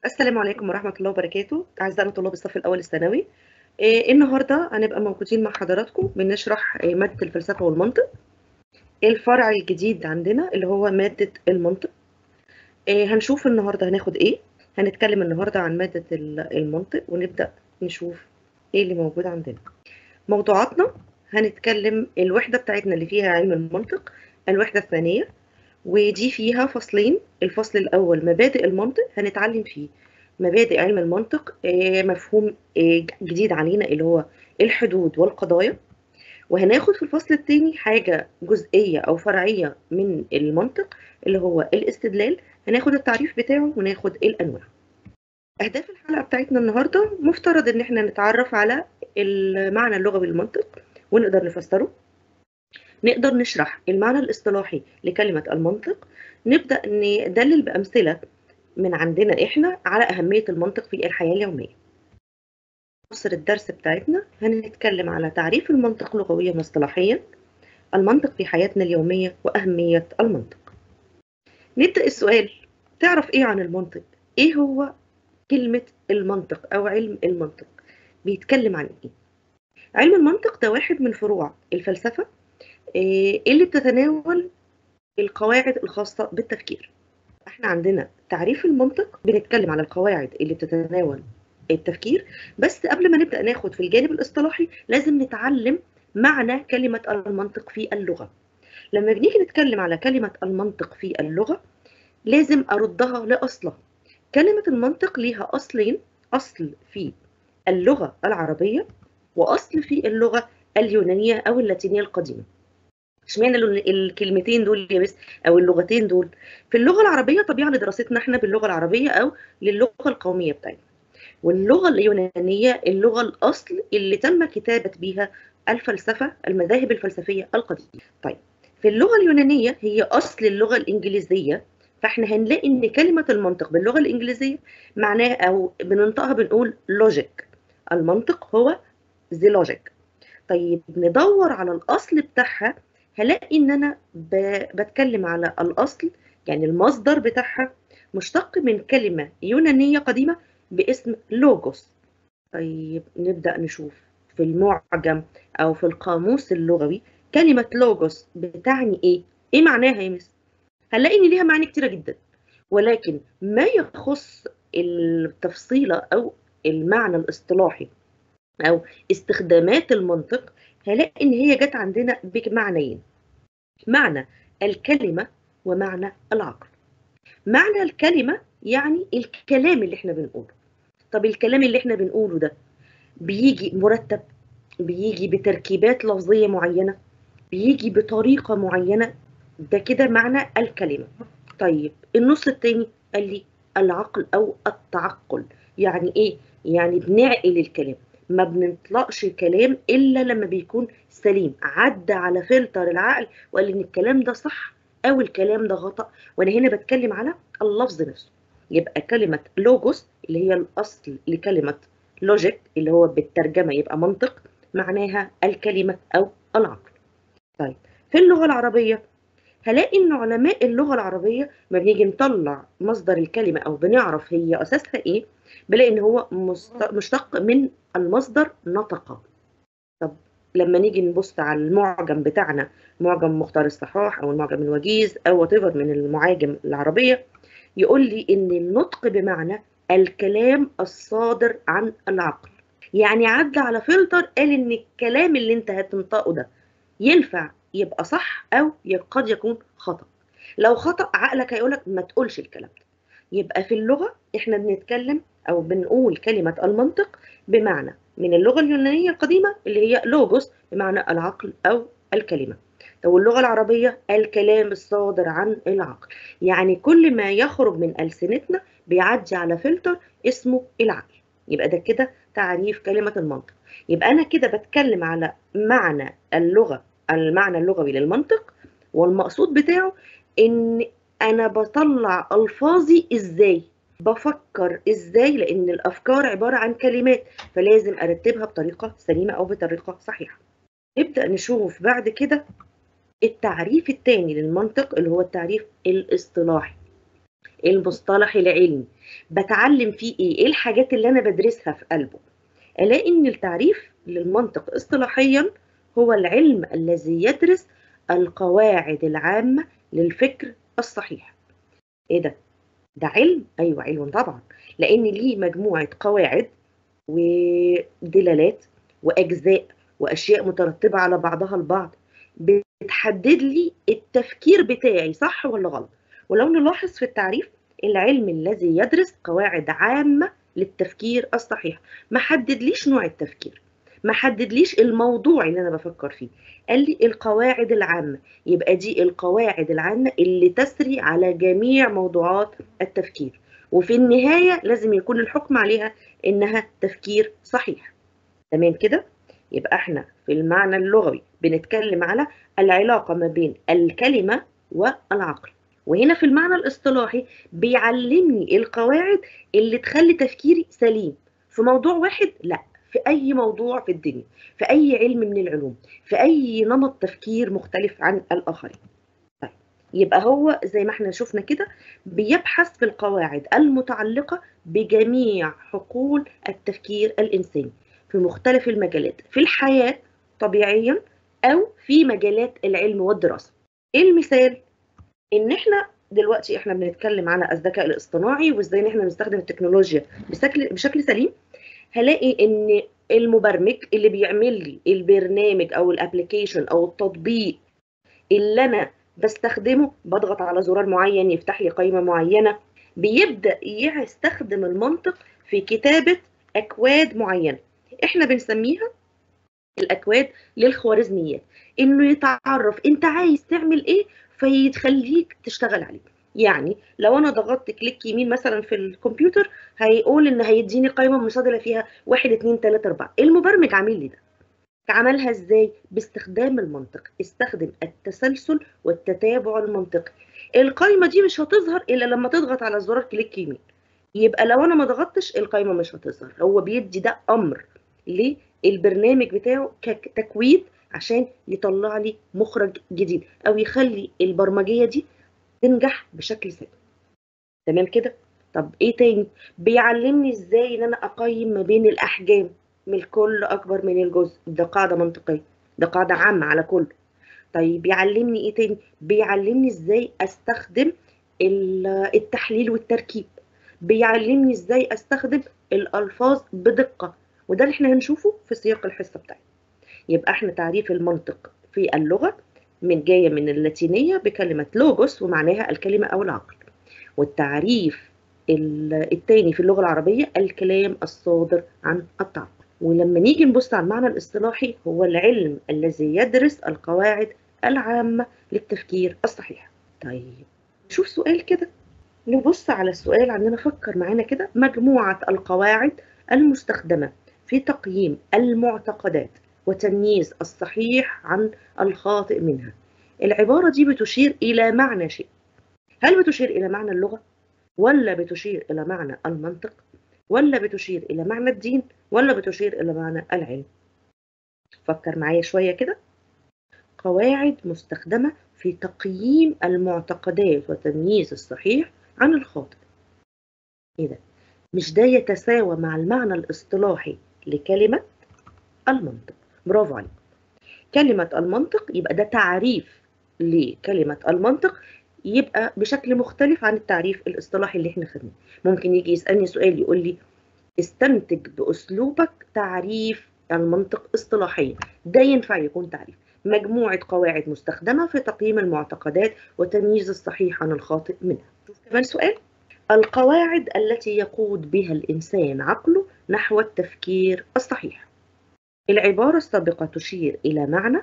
السلام عليكم ورحمة الله وبركاته أعزائنا طلاب الصف الأول الثانوي إيه النهاردة هنبقى موجودين مع حضراتكم بنشرح إيه مادة الفلسفة والمنطق الفرع الجديد عندنا اللي هو مادة المنطق إيه هنشوف النهاردة هناخد إيه هنتكلم النهاردة عن مادة المنطق ونبدأ نشوف إيه اللي موجود عندنا موضوعاتنا هنتكلم الوحدة بتاعتنا اللي فيها علم المنطق الوحدة الثانية ودي فيها فصلين الفصل الأول مبادئ المنطق هنتعلم فيه مبادئ علم المنطق مفهوم جديد علينا اللي هو الحدود والقضايا وهناخد في الفصل الثاني حاجة جزئية أو فرعية من المنطق اللي هو الاستدلال هناخد التعريف بتاعه وناخد الأنواع أهداف الحلقة بتاعتنا النهاردة مفترض إن احنا نتعرف على المعنى اللغوي للمنطق ونقدر نفسره نقدر نشرح المعنى الاصطلاحي لكلمة المنطق نبدأ ندلل بأمثلة من عندنا إحنا على أهمية المنطق في الحياة اليومية نصر الدرس بتاعتنا هنتكلم على تعريف المنطق لغويا واصطلاحيا المنطق في حياتنا اليومية وأهمية المنطق نبدأ السؤال تعرف إيه عن المنطق؟ إيه هو كلمة المنطق أو علم المنطق؟ بيتكلم عن إيه؟ علم المنطق ده واحد من فروع الفلسفة اللي بتتناول القواعد الخاصة بالتفكير احنا عندنا تعريف المنطق بنتكلم على القواعد اللي بتتناول التفكير بس قبل ما نبدأ ناخد في الجانب الاصطلاحي لازم نتعلم معنى كلمة المنطق في اللغة لما بنيجي نتكلم على كلمة المنطق في اللغة لازم أردها لأصلها كلمة المنطق ليها أصلين أصل في اللغة العربية وأصل في اللغة اليونانية أو اللاتينية القديمة اشمعنى الكلمتين دول يا بس او اللغتين دول في اللغه العربيه طبيعه لدراستنا احنا باللغه العربيه او للغه القوميه بتاعتنا واللغه اليونانيه اللغه الاصل اللي تم كتابه بيها الفلسفه المذاهب الفلسفيه القديمه طيب في اللغه اليونانيه هي اصل اللغه الانجليزيه فاحنا هنلاقي ان كلمه المنطق باللغه الانجليزيه معناها او بننطقها بنقول لوجيك المنطق هو ذا لوجيك طيب ندور على الاصل بتاعها هلاقي ان انا بتكلم على الاصل يعني المصدر بتاعها مشتق من كلمة يونانية قديمة باسم لوجوس طيب نبدأ نشوف في المعجم او في القاموس اللغوي كلمة لوجوس بتعني ايه ايه معناها يا مس هنلاقي ان ليها معاني كتيرة جدا ولكن ما يخص التفصيلة او المعنى الاصطلاحي او استخدامات المنطق هلاقي ان هي جت عندنا بمعنيين معنى الكلمة ومعنى العقل معنى الكلمة يعني الكلام اللي احنا بنقوله طب الكلام اللي احنا بنقوله ده بيجي مرتب بيجي بتركيبات لفظية معينة بيجي بطريقة معينة ده كده معنى الكلمة طيب النص التاني قال لي العقل او التعقل يعني ايه يعني بنعقل الكلام ما بنطلقش كلام الا لما بيكون سليم عدى على فلتر العقل وقال ان الكلام ده صح او الكلام ده خطا وانا هنا بتكلم على اللفظ نفسه يبقى كلمه لوجوس اللي هي الاصل لكلمه لوجيك اللي هو بالترجمه يبقى منطق معناها الكلمه او العقل طيب في اللغه العربيه هلاقي ان علماء اللغه العربيه ما بنيجي نطلع مصدر الكلمه او بنعرف هي اساسها ايه بلاقي ان هو مشتق من المصدر نطق طب لما نيجي نبص على المعجم بتاعنا معجم مختار الصحاح او المعجم الوجيز او وات من المعاجم العربيه يقول لي ان النطق بمعنى الكلام الصادر عن العقل يعني عدى على فلتر قال ان الكلام اللي انت هتنطقه ده ينفع يبقى صح او قد يكون خطا لو خطا عقلك هيقولك ما تقولش الكلام ده يبقى في اللغه احنا بنتكلم او بنقول كلمه المنطق بمعنى من اللغه اليونانيه القديمه اللي هي لوجوس بمعنى العقل او الكلمه طب اللغه العربيه الكلام الصادر عن العقل يعني كل ما يخرج من السنتنا بيعدي على فلتر اسمه العقل يبقى ده كده تعريف كلمه المنطق يبقى انا كده بتكلم على معنى اللغه المعنى اللغوي للمنطق والمقصود بتاعه ان انا بطلع الفاظي ازاي بفكر ازاي لان الافكار عباره عن كلمات فلازم ارتبها بطريقه سليمه او بطريقه صحيحه نبدا نشوف بعد كده التعريف الثاني للمنطق اللي هو التعريف الاصطلاحي المصطلح العلمي بتعلم فيه ايه ايه الحاجات اللي انا بدرسها في قلبه الاقي ان التعريف للمنطق اصطلاحيا هو العلم الذي يدرس القواعد العامة للفكر الصحيح ايه ده ده علم ايوه علم طبعا لان ليه مجموعة قواعد ودلالات واجزاء واشياء مترتبة على بعضها البعض بتحدد لي التفكير بتاعي صح ولا غلط ولو نلاحظ في التعريف العلم الذي يدرس قواعد عامة للتفكير الصحيح ما حددليش نوع التفكير ما حددليش الموضوع اللي انا بفكر فيه قال لي القواعد العامة يبقى دي القواعد العامة اللي تسري على جميع موضوعات التفكير وفي النهاية لازم يكون الحكم عليها انها تفكير صحيح تمام كده يبقى احنا في المعنى اللغوي بنتكلم على العلاقة ما بين الكلمة والعقل وهنا في المعنى الاصطلاحي بيعلمني القواعد اللي تخلي تفكيري سليم في موضوع واحد لا في اي موضوع في الدنيا في اي علم من العلوم في اي نمط تفكير مختلف عن الاخرين طيب يبقى هو زي ما احنا شفنا كده بيبحث في القواعد المتعلقة بجميع حقول التفكير الإنساني في مختلف المجالات في الحياة طبيعيا أو في مجالات العلم والدراسة إيه المثال؟ إن إحنا دلوقتي إحنا بنتكلم على الذكاء الاصطناعي وإزاي إن إحنا نستخدم التكنولوجيا بشكل بشكل سليم هلاقي إن المبرمج اللي بيعمل لي البرنامج أو الابلكيشن أو التطبيق اللي أنا بستخدمه بضغط على زرار معين يفتح لي قائمة معينة بيبدأ يستخدم المنطق في كتابة أكواد معينة احنا بنسميها الأكواد للخوارزميات إنه يتعرف أنت عايز تعمل إيه فيتخليك تشتغل عليه يعني لو أنا ضغطت كليك يمين مثلا في الكمبيوتر هيقول إن هيديني قائمة منفصلة فيها واحد اتنين تلاتة أربعة المبرمج عامل لي ده عملها ازاي باستخدام المنطق استخدم التسلسل والتتابع المنطقي القائمه دي مش هتظهر الا لما تضغط على زرار كليك يمين يبقى لو انا ما ضغطتش القائمه مش هتظهر هو بيدي ده امر للبرنامج بتاعه كتكويد عشان يطلع لي مخرج جديد او يخلي البرمجيه دي تنجح بشكل سليم تمام كده طب ايه تاني بيعلمني ازاي ان انا اقيم ما بين الاحجام من الكل اكبر من الجزء ده قاعده منطقيه ده قاعده عامه على كل طيب بيعلمني ايه تاني بيعلمني ازاي استخدم التحليل والتركيب بيعلمني ازاي استخدم الالفاظ بدقه وده اللي احنا هنشوفه في سياق الحصه بتاعتنا يبقى احنا تعريف المنطق في اللغه من جايه من اللاتينيه بكلمه لوجوس ومعناها الكلمه او العقل والتعريف الثاني في اللغه العربيه الكلام الصادر عن التعقل ولما نيجي نبص على المعنى الاصطلاحي هو العلم الذي يدرس القواعد العامة للتفكير الصحيح طيب شوف سؤال كده نبص على السؤال عندنا فكر معانا كده مجموعة القواعد المستخدمة في تقييم المعتقدات وتمييز الصحيح عن الخاطئ منها العبارة دي بتشير إلى معنى شيء هل بتشير إلى معنى اللغة ولا بتشير إلى معنى المنطق ولا بتشير إلى معنى الدين ولا بتشير إلى معنى العلم فكر معايا شوية كده قواعد مستخدمة في تقييم المعتقدات وتمييز الصحيح عن الخاطئ إيه ده؟ مش ده يتساوى مع المعنى الاصطلاحي لكلمة المنطق برافو عليك كلمة المنطق يبقى ده تعريف لكلمة المنطق يبقى بشكل مختلف عن التعريف الاصطلاحي اللي احنا خدناه ممكن يجي يسألني سؤال يقول لي استنتج بأسلوبك تعريف المنطق اصطلاحيا ده ينفع يكون تعريف مجموعة قواعد مستخدمة في تقييم المعتقدات وتمييز الصحيح عن الخاطئ منها كمان سؤال القواعد التي يقود بها الإنسان عقله نحو التفكير الصحيح العبارة السابقة تشير إلى معنى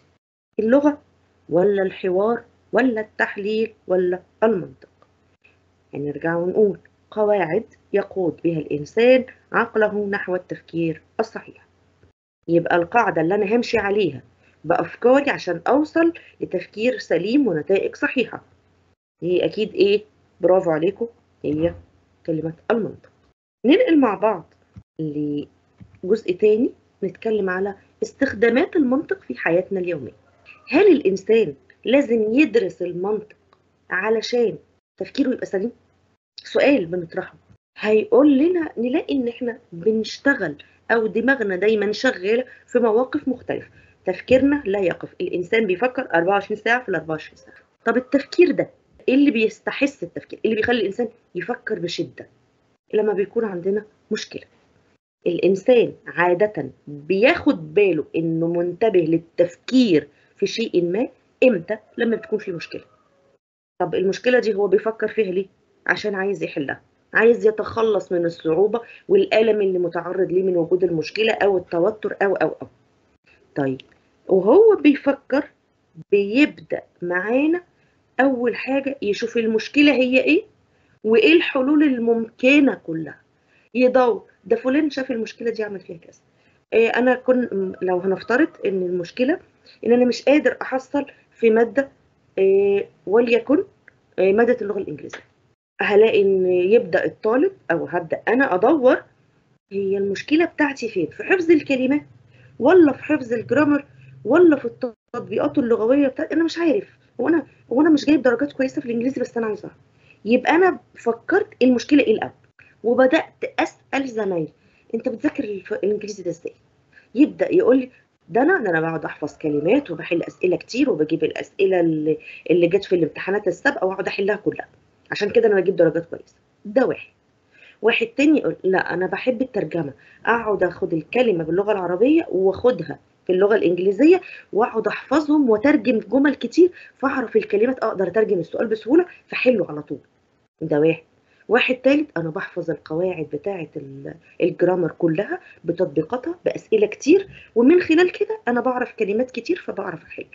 اللغة ولا الحوار ولا التحليل ولا المنطق يعني نرجع ونقول قواعد يقود بها الإنسان عقله نحو التفكير الصحيح يبقى القاعدة اللي أنا همشي عليها بأفكاري عشان أوصل لتفكير سليم ونتائج صحيحة هي أكيد إيه برافو عليكم هي كلمة المنطق ننقل مع بعض لجزء تاني نتكلم على استخدامات المنطق في حياتنا اليومية هل الإنسان لازم يدرس المنطق علشان تفكيره يبقى سليم سؤال بنطرحه هيقول لنا نلاقي ان احنا بنشتغل او دماغنا دايما شغاله في مواقف مختلفه تفكيرنا لا يقف الانسان بيفكر 24 ساعه في ال 24 ساعه طب التفكير ده ايه اللي بيستحث التفكير ايه اللي بيخلي الانسان يفكر بشده لما بيكون عندنا مشكله الانسان عاده بياخد باله انه منتبه للتفكير في شيء ما امتى لما بتكون في مشكله طب المشكله دي هو بيفكر فيها ليه عشان عايز يحلها عايز يتخلص من الصعوبه والالم اللي متعرض ليه من وجود المشكله او التوتر او او او طيب وهو بيفكر بيبدا معانا اول حاجه يشوف المشكله هي ايه وايه الحلول الممكنه كلها يدور ده فلان شاف المشكله دي عمل فيها كذا إيه انا كن لو هنفترض ان المشكله ان انا مش قادر احصل في ماده إيه وليكن إيه ماده اللغه الانجليزيه هلاقي ان يبدا الطالب او هبدا انا ادور هي المشكله بتاعتي فين في حفظ الكلمات ولا في حفظ الجرامر ولا في التطبيقات اللغويه بتاعتي انا مش عارف هو انا هو انا مش جايب درجات كويسه في الانجليزي بس انا عايزها يبقى انا فكرت المشكله ايه الاول وبدات اسال زمايلي انت بتذاكر الانجليزي ده ازاي يبدا يقول لي ده انا ده انا بقعد احفظ كلمات وبحل اسئله كتير وبجيب الاسئله اللي, اللي جت في الامتحانات السابقه واقعد احلها كلها عشان كده انا بجيب درجات كويسه ده واحد واحد تاني يقول لا انا بحب الترجمه اقعد اخد الكلمه باللغه العربيه واخدها في اللغه الانجليزيه واقعد احفظهم واترجم جمل كتير فاعرف الكلمات اقدر اترجم السؤال بسهوله فحله على طول ده واحد واحد تالت انا بحفظ القواعد بتاعه الجرامر كلها بتطبيقاتها باسئله كتير ومن خلال كده انا بعرف كلمات كتير فبعرف احل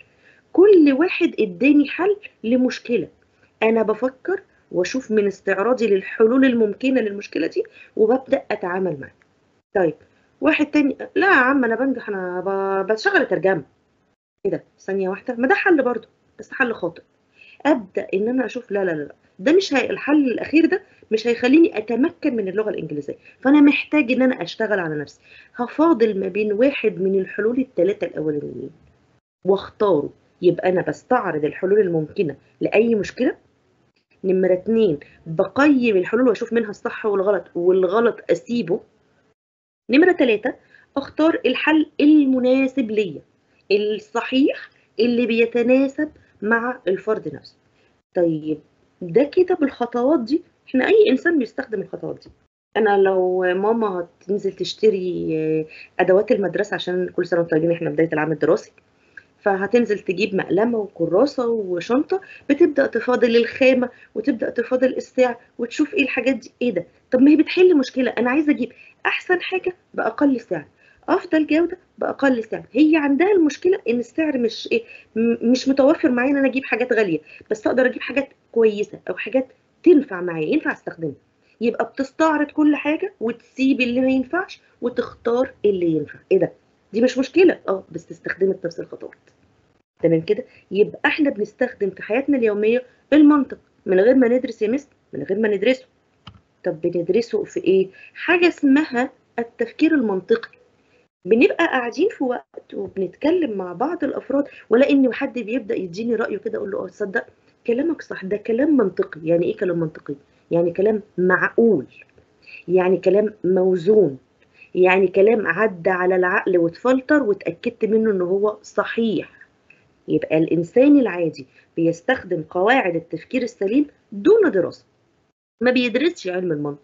كل واحد اداني حل لمشكله انا بفكر واشوف من استعراضي للحلول الممكنه للمشكله دي وببدا اتعامل معاها طيب واحد تاني لا يا عم انا بنجح انا بشغل ترجمه ايه ده ثانيه واحده ما ده حل برضه بس حل خاطئ ابدا ان انا اشوف لا لا لا ده مش هي الحل الاخير ده مش هيخليني اتمكن من اللغه الانجليزيه فانا محتاج ان انا اشتغل على نفسي هفاضل ما بين واحد من الحلول الثلاثه الاولانيين واختاره يبقى انا بستعرض الحلول الممكنه لاي مشكله نمرة اتنين بقيم الحلول واشوف منها الصح والغلط والغلط اسيبه نمرة تلاتة اختار الحل المناسب ليا الصحيح اللي بيتناسب مع الفرد نفسه طيب ده كده بالخطوات دي احنا اي انسان بيستخدم الخطوات دي انا لو ماما تنزل تشتري ادوات المدرسه عشان كل سنه وانتم طيبين احنا بدايه العام الدراسي فهتنزل تجيب مقلمه وكراسه وشنطه بتبدا تفاضل الخامه وتبدا تفاضل السعر وتشوف ايه الحاجات دي ايه ده طب ما هي بتحل مشكله انا عايزه اجيب احسن حاجه باقل سعر افضل جوده باقل سعر هي عندها المشكله ان السعر مش ايه مش متوفر معايا ان انا اجيب حاجات غاليه بس اقدر اجيب حاجات كويسه او حاجات تنفع معايا ينفع استخدمها يبقى بتستعرض كل حاجه وتسيب اللي ما ينفعش وتختار اللي ينفع ايه ده دي مش مشكله اه بس استخدمت نفس الخطوات تمام كده يبقى احنا بنستخدم في حياتنا اليوميه المنطق من غير ما ندرس يا مس من غير ما ندرسه طب بندرسه في ايه حاجه اسمها التفكير المنطقي بنبقى قاعدين في وقت وبنتكلم مع بعض الافراد ولا ان حد بيبدا يديني رايه كده اقول له اه تصدق كلامك صح ده كلام منطقي يعني ايه كلام منطقي يعني كلام معقول يعني كلام موزون يعني كلام عدى على العقل واتفلتر واتاكدت منه ان هو صحيح يبقى الانسان العادي بيستخدم قواعد التفكير السليم دون دراسه ما بيدرسش علم المنطق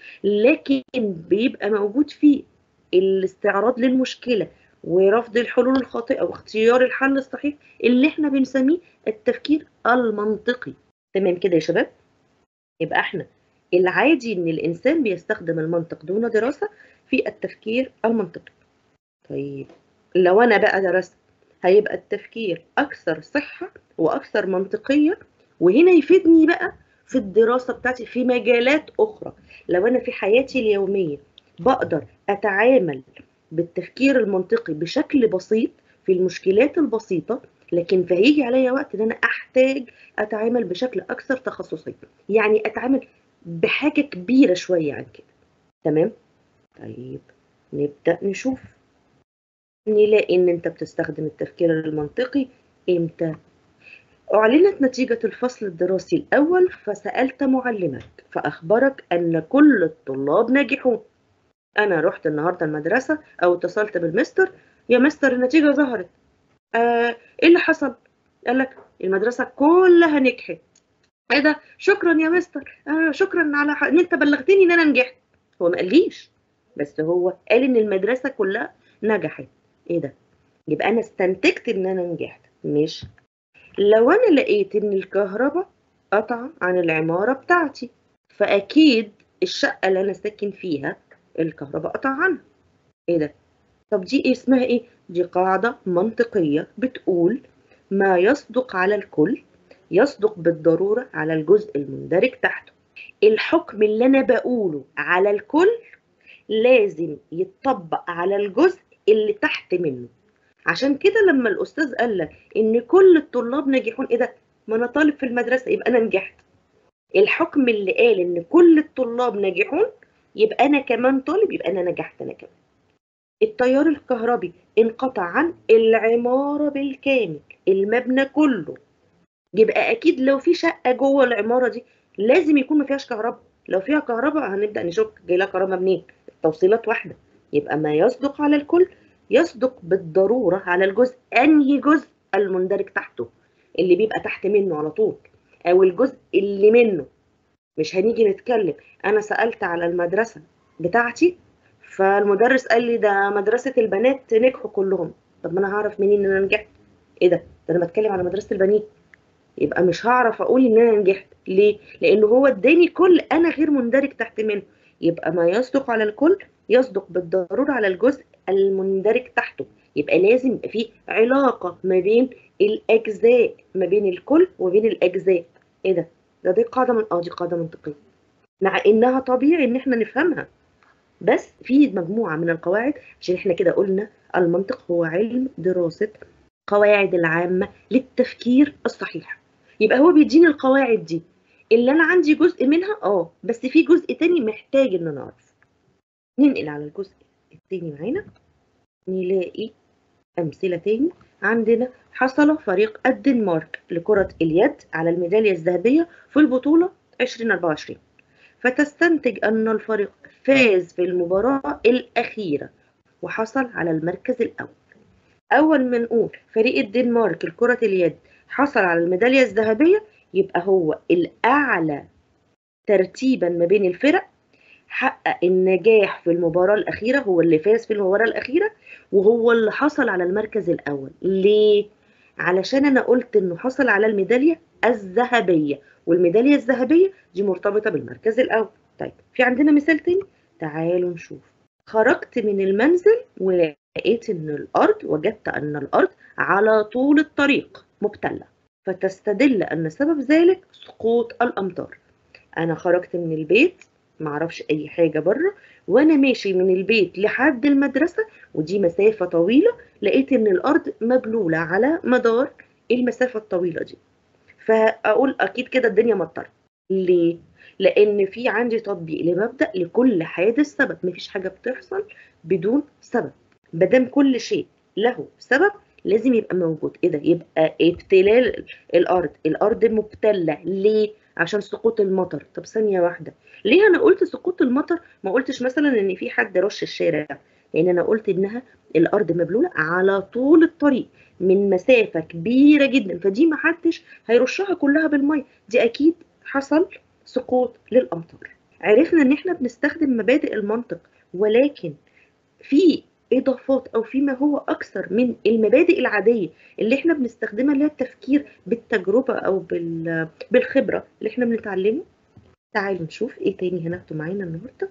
لكن بيبقى موجود فيه الاستعراض للمشكله ورفض الحلول الخاطئه واختيار الحل الصحيح اللي احنا بنسميه التفكير المنطقي تمام كده يا شباب يبقى احنا العادي ان الانسان بيستخدم المنطق دون دراسه في التفكير المنطقي طيب لو انا بقى درست هيبقى التفكير اكثر صحه واكثر منطقيه وهنا يفيدني بقى في الدراسه بتاعتي في مجالات اخرى لو انا في حياتي اليوميه بقدر اتعامل بالتفكير المنطقي بشكل بسيط في المشكلات البسيطه لكن فهيجي عليا وقت ان انا احتاج اتعامل بشكل اكثر تخصصيه يعني اتعامل بحاجه كبيره شويه عن كده تمام طيب نبدا نشوف نلاقي ان انت بتستخدم التفكير المنطقي امتى أعلنت نتيجة الفصل الدراسي الأول فسألت معلمك فأخبرك أن كل الطلاب ناجحون أنا رحت النهاردة المدرسة أو اتصلت بالمستر يا مستر النتيجة ظهرت آه إيه اللي حصل؟ قال لك المدرسة كلها نجحت ايه ده شكرا يا مستر آه شكرا على ح... ان انت بلغتني ان انا نجحت هو ما قاليش بس هو قال ان المدرسه كلها نجحت ايه ده يبقى انا استنتجت ان انا نجحت مش لو انا لقيت ان الكهرباء قطع عن العماره بتاعتي فاكيد الشقه اللي انا ساكن فيها الكهرباء قطع عنها ايه ده طب دي إيه اسمها ايه دي قاعده منطقيه بتقول ما يصدق على الكل يصدق بالضرورة على الجزء المندرج تحته الحكم اللي أنا بقوله على الكل لازم يتطبق على الجزء اللي تحت منه عشان كده لما الأستاذ قال لك إن كل الطلاب ناجحون إيه ده؟ ما أنا طالب في المدرسة يبقى أنا نجحت الحكم اللي قال إن كل الطلاب ناجحون يبقى أنا كمان طالب يبقى أنا نجحت أنا كمان التيار الكهربي انقطع عن العمارة بالكامل المبنى كله يبقى اكيد لو في شقه جوه العماره دي لازم يكون ما فيهاش كهرباء لو فيها كهرباء هنبدا نشك جاي لها كهرباء منين التوصيلات واحده يبقى ما يصدق على الكل يصدق بالضروره على الجزء انهي جزء المندرج تحته اللي بيبقى تحت منه على طول او الجزء اللي منه مش هنيجي نتكلم انا سالت على المدرسه بتاعتي فالمدرس قال لي ده مدرسه البنات نجحوا كلهم طب ما انا هعرف منين ان انا نجحت ايه ده ده انا بتكلم على مدرسه البنات يبقى مش هعرف اقول ان انا نجحت ليه لانه هو اداني كل انا غير مندرج تحت منه يبقى ما يصدق على الكل يصدق بالضروره على الجزء المندرج تحته يبقى لازم يبقى في علاقه ما بين الاجزاء ما بين الكل وبين الاجزاء ايه ده ده دي قاعده من اه دي قاعده منطقيه مع انها طبيعي ان احنا نفهمها بس في مجموعه من القواعد عشان احنا كده قلنا المنطق هو علم دراسه قواعد العامه للتفكير الصحيح يبقى هو بيديني القواعد دي اللي انا عندي جزء منها اه بس في جزء تاني محتاج ان انا اعرفه ننقل على الجزء التاني معانا نلاقي امثله تاني عندنا حصل فريق الدنمارك لكرة اليد على الميدالية الذهبية في البطولة 2024 فتستنتج أن الفريق فاز في المباراة الأخيرة وحصل على المركز الأول أول ما نقول فريق الدنمارك لكرة اليد حصل على الميدالية الذهبية يبقى هو الأعلى ترتيبا ما بين الفرق حقق النجاح في المباراة الأخيرة هو اللي فاز في المباراة الأخيرة وهو اللي حصل على المركز الأول ليه؟ علشان أنا قلت إنه حصل على الميدالية الذهبية والميدالية الذهبية دي مرتبطة بالمركز الأول طيب في عندنا مثال تاني تعالوا نشوف خرجت من المنزل ولقيت إن الأرض وجدت أن الأرض على طول الطريق مبتلة فتستدل أن سبب ذلك سقوط الأمطار أنا خرجت من البيت معرفش أي حاجة بره وأنا ماشي من البيت لحد المدرسة ودي مسافة طويلة لقيت إن الأرض مبلولة على مدار المسافة الطويلة دي فأقول أكيد كده الدنيا مطرت ليه؟ لأن في عندي تطبيق لمبدأ لكل حادث سبب مفيش حاجة بتحصل بدون سبب مادام كل شيء له سبب لازم يبقى موجود ايه ده يبقى ابتلال الارض الارض مبتله ليه عشان سقوط المطر طب ثانيه واحده ليه انا قلت سقوط المطر ما قلتش مثلا ان في حد رش الشارع لان انا قلت انها الارض مبلوله على طول الطريق من مسافه كبيره جدا فدي ما حدش هيرشها كلها بالميه دي اكيد حصل سقوط للامطار عرفنا ان احنا بنستخدم مبادئ المنطق ولكن في اضافات او فيما هو اكثر من المبادئ العاديه اللي احنا بنستخدمها اللي هي التفكير بالتجربه او بال... بالخبره اللي احنا بنتعلمه تعالوا نشوف ايه تاني هناخده معانا النهارده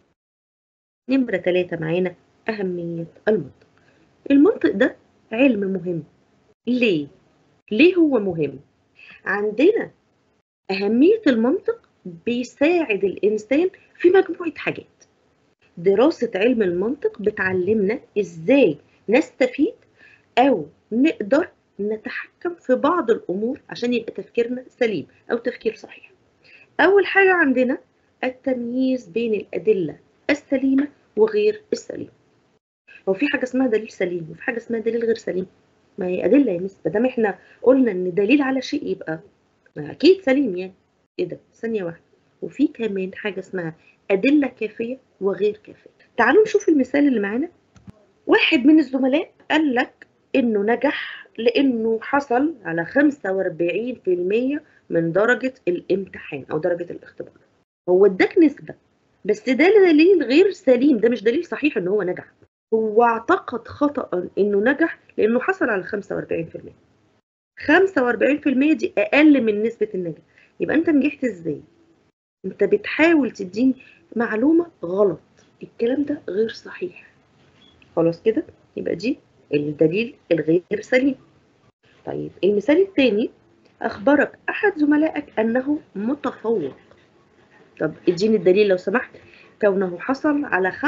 نمره ثلاثة معانا اهميه المنطق المنطق ده علم مهم ليه ليه هو مهم عندنا اهميه المنطق بيساعد الانسان في مجموعه حاجات دراسة علم المنطق بتعلمنا ازاي نستفيد او نقدر نتحكم في بعض الامور عشان يبقى تفكيرنا سليم او تفكير صحيح اول حاجة عندنا التمييز بين الادلة السليمة وغير السليمة هو في حاجة اسمها دليل سليم وفي حاجة اسمها دليل غير سليم ما هي ادله يا مس ما دام احنا قلنا ان دليل على شيء يبقى اكيد سليم يعني ايه ده ثانيه واحده وفي كمان حاجه اسمها ادله كافيه وغير كافيه تعالوا نشوف المثال اللي معانا واحد من الزملاء قال لك انه نجح لانه حصل على 45% من درجه الامتحان او درجه الاختبار هو اداك نسبه بس ده دليل غير سليم ده مش دليل صحيح ان هو نجح هو اعتقد خطأ انه نجح لانه حصل على 45% 45% دي اقل من نسبة النجاح يبقى انت نجحت ازاي انت بتحاول تديني معلومة غلط الكلام ده غير صحيح خلاص كده يبقى دي الدليل الغير سليم طيب المثال الثاني اخبرك احد زملائك انه متفوق طب اديني الدليل لو سمحت كونه حصل على 95%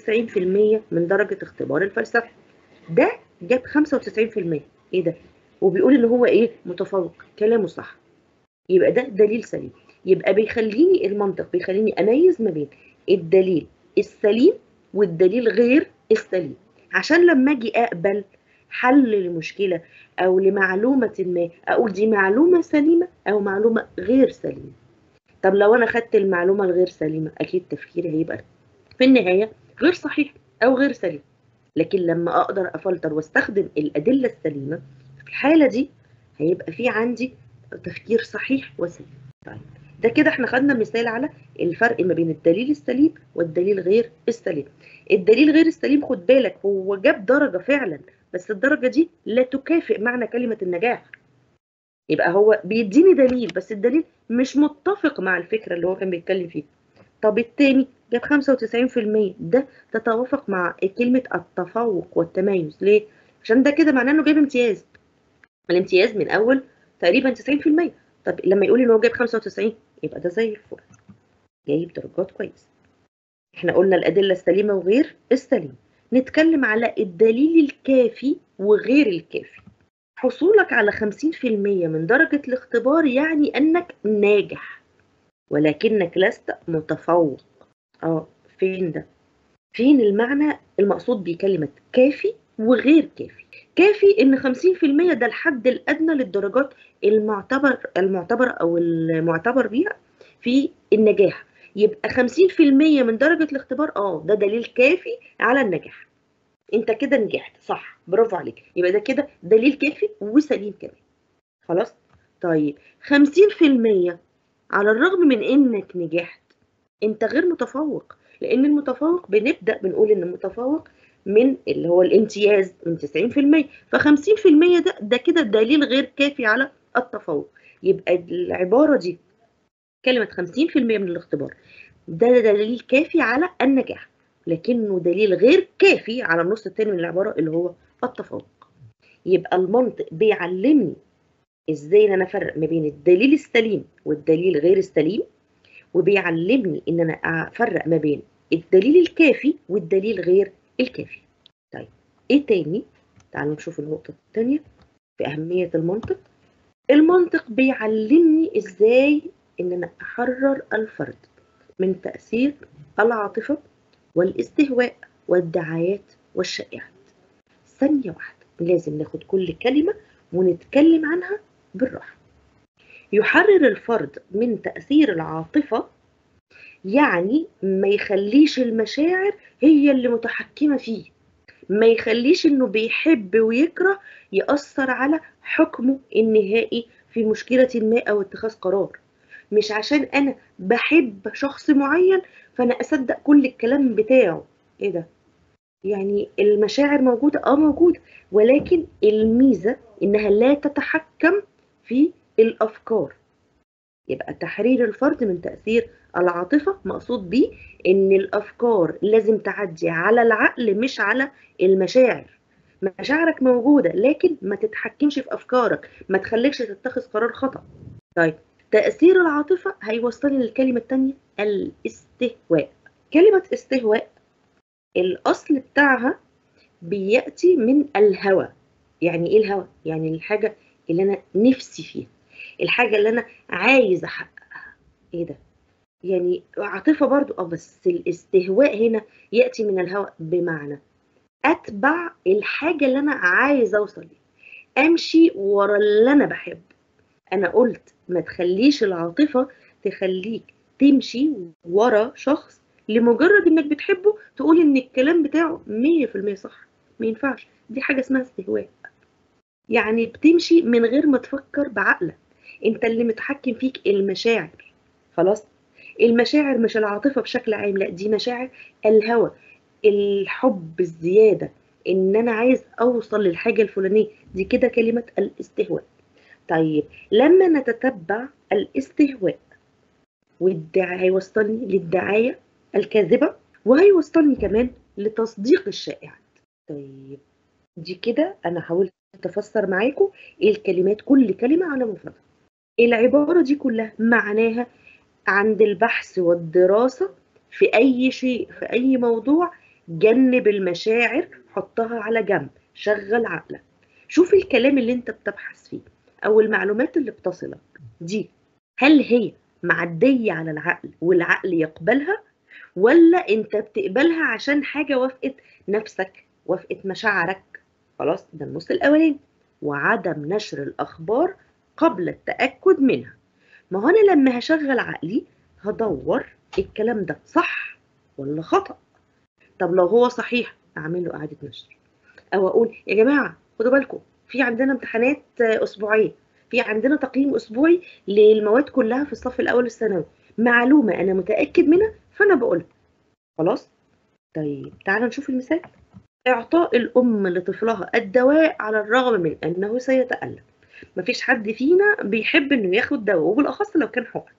من درجة اختبار الفلسفة ده جاب 95% ايه ده وبيقول ان هو ايه متفوق كلامه صح يبقى ده دليل سليم يبقى بيخليني المنطق بيخليني اميز ما بين الدليل السليم والدليل غير السليم عشان لما اجي اقبل حل لمشكله او لمعلومه ما اقول دي معلومه سليمه او معلومه غير سليمه طب لو انا خدت المعلومه الغير سليمه اكيد تفكيري هيبقى في النهايه غير صحيح او غير سليم لكن لما اقدر افلتر واستخدم الادله السليمه في الحاله دي هيبقى في عندي تفكير صحيح وسليم طيب ده كده احنا خدنا مثال على الفرق ما بين الدليل السليم والدليل غير السليم الدليل غير السليم خد بالك هو جاب درجه فعلا بس الدرجه دي لا تكافئ معنى كلمه النجاح يبقى هو بيديني دليل بس الدليل مش متفق مع الفكره اللي هو كان بيتكلم فيها طب التاني جاب 95% ده تتوافق مع كلمه التفوق والتميز ليه عشان ده كده معناه انه جايب امتياز الامتياز من اول تقريبا 90% طب لما يقول ان هو جايب 95 يبقى ده زي الفل جايب درجات كويس احنا قلنا الادله السليمه وغير السليمه نتكلم على الدليل الكافي وغير الكافي حصولك على 50% من درجة الاختبار يعني أنك ناجح ولكنك لست متفوق اه فين ده فين المعنى المقصود بكلمة كافي وغير كافي كافي ان 50% ده الحد الادنى للدرجات المعتبر المعتبر او المعتبر بيها في النجاح يبقى 50% من درجة الاختبار اه ده دليل كافي على النجاح انت كده نجحت صح برافو عليك يبقى ده كده دليل كافي وسليم كمان خلاص طيب 50% على الرغم من انك نجحت انت غير متفوق لان المتفوق بنبدا بنقول ان المتفوق من اللي هو الامتياز من 90% ف 50% ده ده كده دليل غير كافي على التفوق يبقى العباره دي كلمه 50% من الاختبار ده دليل كافي على النجاح لكنه دليل غير كافي على النص الثاني من العباره اللي هو التفوق يبقى المنطق بيعلمني ازاي ان انا افرق ما بين الدليل السليم والدليل غير السليم وبيعلمني ان انا افرق ما بين الدليل الكافي والدليل غير الكافي طيب ايه تاني تعالوا نشوف النقطة التانية في أهمية المنطق المنطق بيعلمني ازاي ان انا احرر الفرد من تأثير العاطفة والاستهواء والدعايات والشائعات ثانية واحدة لازم ناخد كل كلمة ونتكلم عنها بالراحة يحرر الفرد من تأثير العاطفة يعني ما يخليش المشاعر هي اللي متحكمة فيه ما يخليش انه بيحب ويكره يأثر على حكمه النهائي في مشكلة ما او اتخاذ قرار مش عشان انا بحب شخص معين فانا اصدق كل الكلام بتاعه ايه ده يعني المشاعر موجودة اه موجودة ولكن الميزة انها لا تتحكم في الافكار يبقى تحرير الفرد من تأثير العاطفة مقصود بيه ان الافكار لازم تعدي على العقل مش على المشاعر مشاعرك موجودة لكن ما تتحكمش في افكارك ما تخليكش تتخذ قرار خطأ طيب تأثير العاطفة هيوصلني للكلمة التانية الاستهواء كلمة استهواء الأصل بتاعها بيأتي من الهوى يعني إيه الهوى؟ يعني الحاجة اللي أنا نفسي فيها الحاجة اللي أنا عايز أحققها إيه ده؟ يعني عاطفة برضو اه بس الاستهواء هنا يأتي من الهوى بمعنى أتبع الحاجة اللي أنا عايز أوصل ليها امشي ورا اللي انا بحبه انا قلت ما تخليش العاطفه تخليك تمشي ورا شخص لمجرد انك بتحبه تقول ان الكلام بتاعه 100% صح ما ينفعش دي حاجه اسمها استهواء يعني بتمشي من غير ما تفكر بعقلك انت اللي متحكم فيك المشاعر خلاص المشاعر مش العاطفه بشكل عام لا دي مشاعر الهوى الحب الزياده ان انا عايز اوصل للحاجه الفلانيه دي كده كلمه الاستهواء طيب لما نتتبع الاستهواء والدعاء هيوصلني للدعايه الكاذبه وهيوصلني كمان لتصديق الشائعات طيب دي كده انا حاولت افسر معاكم ايه الكلمات كل كلمه على مفردها العباره دي كلها معناها عند البحث والدراسه في اي شيء في اي موضوع جنب المشاعر حطها على جنب شغل عقلك شوف الكلام اللي انت بتبحث فيه او المعلومات اللي بتصلك دي هل هي معديه على العقل والعقل يقبلها ولا انت بتقبلها عشان حاجه وافقت نفسك وافقت مشاعرك خلاص ده النص الاولاني وعدم نشر الاخبار قبل التاكد منها ما هو انا لما هشغل عقلي هدور الكلام ده صح ولا خطا طب لو هو صحيح اعمل له اعاده نشر او اقول يا جماعه خدوا بالكم في عندنا امتحانات اسبوعيه في عندنا تقييم اسبوعي للمواد كلها في الصف الاول الثانوي معلومه انا متاكد منها فانا بقولها خلاص طيب تعالى نشوف المثال اعطاء الام لطفلها الدواء على الرغم من انه سيتالم مفيش حد فينا بيحب انه ياخد دواء وبالاخص لو كان حقن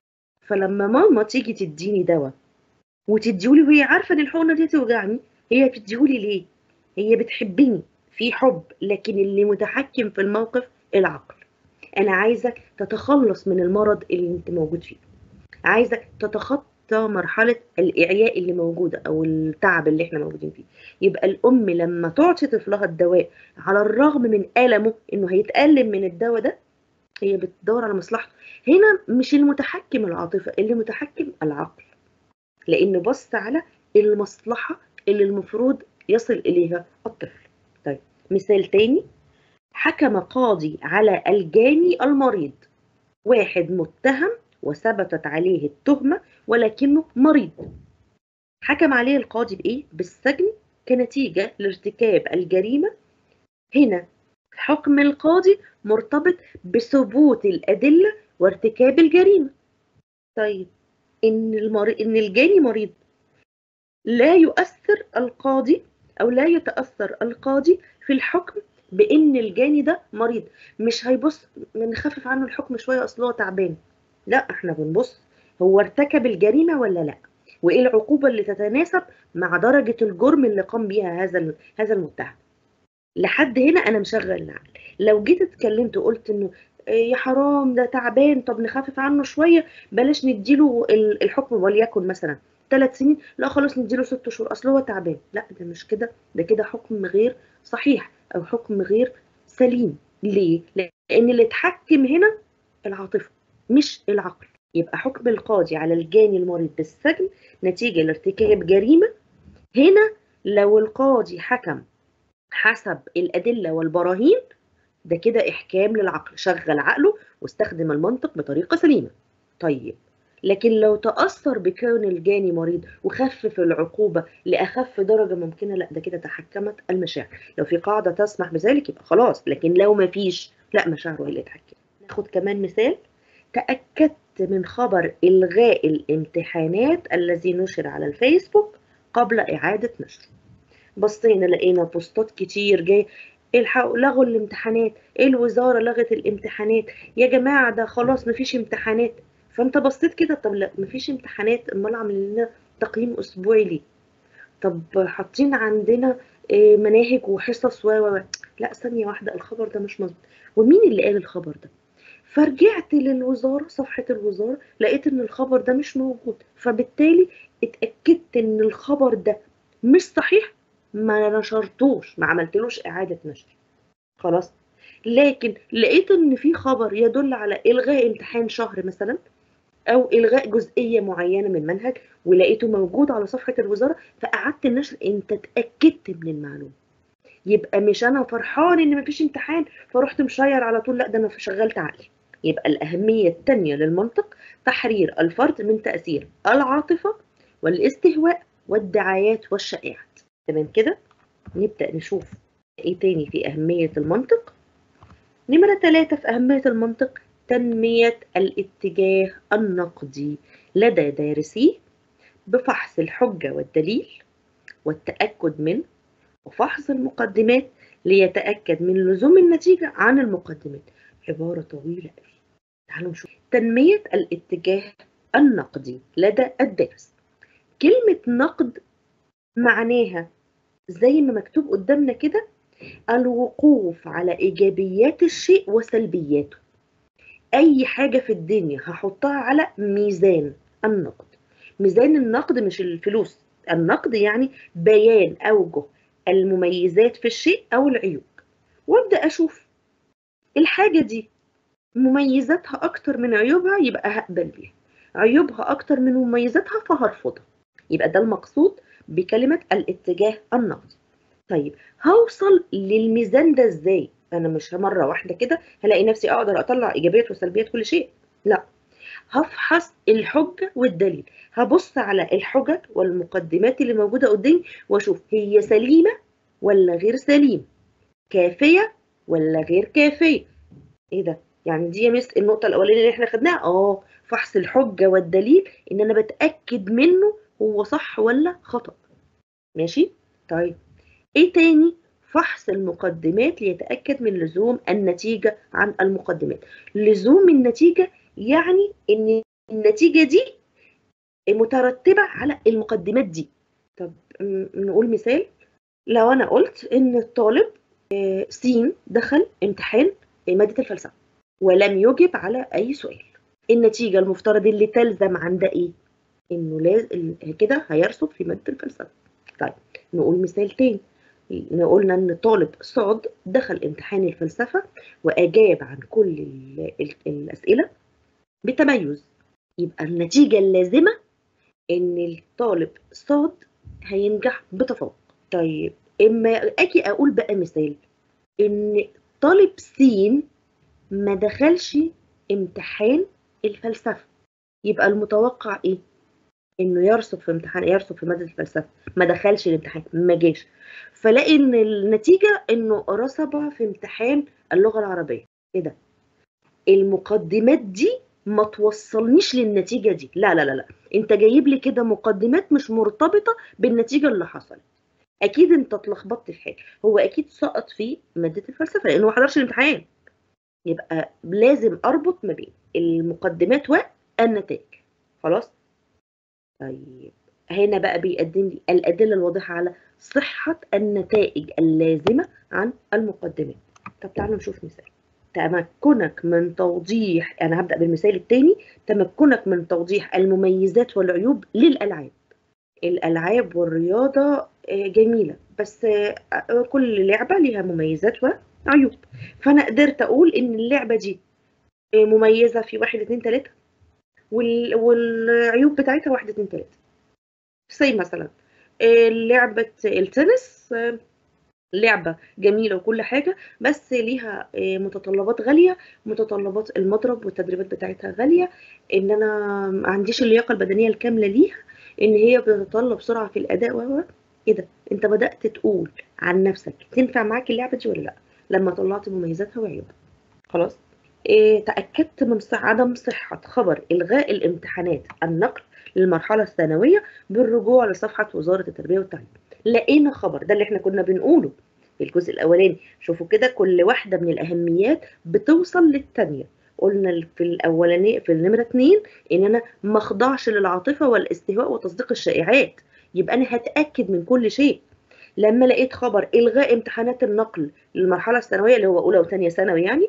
فلما ماما تيجي تديني دواء وتديهولي وهي عارفه ان الحقنه دي توجعني هي بتديهولي ليه هي بتحبني في حب لكن اللي متحكم في الموقف العقل انا عايزك تتخلص من المرض اللي انت موجود فيه عايزك تتخطى مرحله الاعياء اللي موجوده او التعب اللي احنا موجودين فيه يبقى الام لما تعطي طفلها الدواء على الرغم من المه انه هيتالم من الدواء ده هي بتدور على مصلحته هنا مش المتحكم العاطفه اللي متحكم العقل لان بص على المصلحه اللي المفروض يصل اليها الطفل طيب مثال تاني حكم قاضي على الجاني المريض واحد متهم وثبتت عليه التهمة ولكنه مريض حكم عليه القاضي بإيه؟ بالسجن كنتيجة لارتكاب الجريمة هنا حكم القاضي مرتبط بثبوت الأدلة وارتكاب الجريمة طيب إن, المر... إن الجاني مريض لا يؤثر القاضي أو لا يتأثر القاضي في الحكم بإن الجاني ده مريض مش هيبص نخفف عنه الحكم شوية أصل هو تعبان لا احنا بنبص هو ارتكب الجريمة ولا لا وايه العقوبة اللي تتناسب مع درجة الجرم اللي قام بيها هذا هذا المتهم لحد هنا انا مشغل العقل لو جيت اتكلمت وقلت انه يا حرام ده تعبان طب نخفف عنه شوية بلاش نديله الحكم وليكن مثلا ثلاث سنين لا خلاص نديله ست شهور اصل هو تعبان لا ده مش كده ده كده حكم غير صحيح او حكم غير سليم ليه لان اللي اتحكم هنا العاطفه مش العقل يبقى حكم القاضي على الجاني المريض بالسجن نتيجة لارتكاب جريمة هنا لو القاضي حكم حسب الأدلة والبراهين ده كده إحكام للعقل شغل عقله واستخدم المنطق بطريقة سليمة طيب لكن لو تأثر بكون الجاني مريض وخفف العقوبة لأخف درجة ممكنة لا ده كده تحكمت المشاعر لو في قاعدة تسمح بذلك يبقى خلاص لكن لو ما فيش لا مشاعره هي اللي تحكم ناخد كمان مثال تأكدت من خبر إلغاء الامتحانات الذي نشر على الفيسبوك قبل إعادة نشره بصينا لقينا بوستات كتير جاي الحقوا لغوا الامتحانات الوزارة لغت الامتحانات يا جماعة ده خلاص مفيش امتحانات فانت بصيت كده طب لا مفيش امتحانات امال عاملين لنا تقييم اسبوعي ليه طب حاطين عندنا مناهج وحصص و لا ثانيه واحده الخبر ده مش مظبوط ومين اللي قال الخبر ده فرجعت للوزاره صفحه الوزاره لقيت ان الخبر ده مش موجود فبالتالي اتاكدت ان الخبر ده مش صحيح ما نشرتوش ما عملتلوش اعاده نشر خلاص لكن لقيت ان في خبر يدل على الغاء امتحان شهر مثلا او الغاء جزئيه معينه من منهج ولقيته موجود على صفحه الوزاره فاعدت النشر انت اتاكدت من المعلومه يبقى مش انا فرحان ان مفيش امتحان فرحت مشير على طول لا ده انا شغلت عقلي يبقى الاهميه الثانيه للمنطق تحرير الفرد من تاثير العاطفه والاستهواء والدعايات والشائعات تمام كده نبدا نشوف ايه تاني في اهميه المنطق نمره ثلاثة في اهميه المنطق تنميه الاتجاه النقدي لدى دارسيه بفحص الحجه والدليل والتاكد منه وفحص المقدمات ليتأكد من لزوم النتيجة عن المقدمات عبارة طويلة قوي تعالوا نشوف تنمية الاتجاه النقدي لدى الدارس كلمة نقد معناها زي ما مكتوب قدامنا كده الوقوف على إيجابيات الشيء وسلبياته أي حاجة في الدنيا هحطها على ميزان النقد ميزان النقد مش الفلوس النقد يعني بيان أوجه المميزات في الشيء أو العيوب وأبدأ أشوف الحاجة دي مميزاتها أكتر من عيوبها يبقى هقبل بيها عيوبها أكتر من مميزاتها فهرفضها يبقى ده المقصود بكلمة الاتجاه النقدي طيب هوصل للميزان ده ازاي انا مش مرة واحدة كده هلاقي نفسي اقدر اطلع ايجابيات وسلبيات كل شيء لا هفحص الحجة والدليل هبص على الحجج والمقدمات اللي موجودة قدامي واشوف هي سليمة ولا غير سليمة كافية ولا غير كافية ايه ده يعني دي يا مس النقطة الأولانية اللي احنا خدناها اه فحص الحجة والدليل ان انا بتأكد منه هو صح ولا خطأ ماشي طيب ايه تاني فحص المقدمات ليتأكد من لزوم النتيجة عن المقدمات لزوم النتيجة يعني ان النتيجة دي مترتبة على المقدمات دي طب نقول مثال لو انا قلت ان الطالب س دخل امتحان مادة الفلسفة ولم يجب على اي سؤال النتيجة المفترض اللي تلزم عن ده ايه انه لازم كده هيرسب في مادة الفلسفة طيب نقول مثال تاني قلنا ان طالب صاد دخل امتحان الفلسفة واجاب عن كل ال ال الاسئلة بتميز يبقى النتيجة اللازمة ان الطالب صاد هينجح بتفوق طيب اما اجي اقول بقى مثال ان طالب س ما دخلش امتحان الفلسفة يبقى المتوقع ايه انه يرسب في امتحان يرسب في ماده الفلسفه ما دخلش الامتحان ما جاش فلاقي ان النتيجه انه رسب في امتحان اللغه العربيه ايه ده المقدمات دي ما توصلنيش للنتيجه دي لا لا لا لا انت جايب لي كده مقدمات مش مرتبطه بالنتيجه اللي حصلت اكيد انت اتلخبطت في حاجه هو اكيد سقط في ماده الفلسفه لانه ما حضرش الامتحان يبقى لازم اربط ما بين المقدمات والنتائج خلاص طيب هنا بقى بيقدم لي الأدلة الواضحة على صحة النتائج اللازمة عن المقدمات طب تعالوا نشوف مثال تمكنك من توضيح أنا هبدأ بالمثال الثاني تمكنك من توضيح المميزات والعيوب للألعاب الألعاب والرياضة جميلة بس كل لعبة لها مميزات وعيوب فأنا قدرت أقول إن اللعبة دي مميزة في واحد اتنين تلاتة والعيوب بتاعتها واحد اتنين تلاته زي مثلا لعبة التنس لعبة جميلة وكل حاجة بس ليها متطلبات غالية متطلبات المضرب والتدريبات بتاعتها غالية ان انا ما عنديش اللياقة البدنية الكاملة ليها ان هي بتتطلب سرعة في الاداء و ايه ده انت بدأت تقول عن نفسك تنفع معاك اللعبة دي ولا لا لما طلعت مميزاتها وعيوبها خلاص إيه تأكدت من صح عدم صحة خبر إلغاء الامتحانات النقل للمرحلة الثانوية بالرجوع لصفحة وزارة التربية والتعليم لقينا خبر ده اللي احنا كنا بنقوله في الجزء الأولاني شوفوا كده كل واحدة من الأهميات بتوصل للتانية قلنا في الأولاني في النمرة اتنين إن أنا ما أخضعش للعاطفة والاستهواء وتصديق الشائعات يبقى أنا هتأكد من كل شيء لما لقيت خبر إلغاء امتحانات النقل للمرحلة الثانوية اللي هو أولى وثانية ثانوي يعني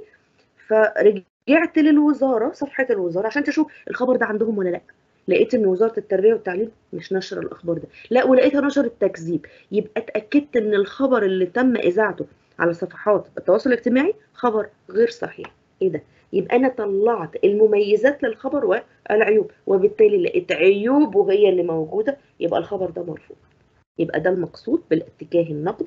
فرجعت للوزاره صفحه الوزاره عشان تشوف الخبر ده عندهم ولا لا لقيت ان وزاره التربيه والتعليم مش نشر الاخبار ده لا ولقيتها نشر التكذيب يبقى اتاكدت ان الخبر اللي تم اذاعته على صفحات التواصل الاجتماعي خبر غير صحيح ايه ده يبقى انا طلعت المميزات للخبر والعيوب وبالتالي لقيت عيوب وهي اللي موجوده يبقى الخبر ده مرفوض يبقى ده المقصود بالاتجاه النقدي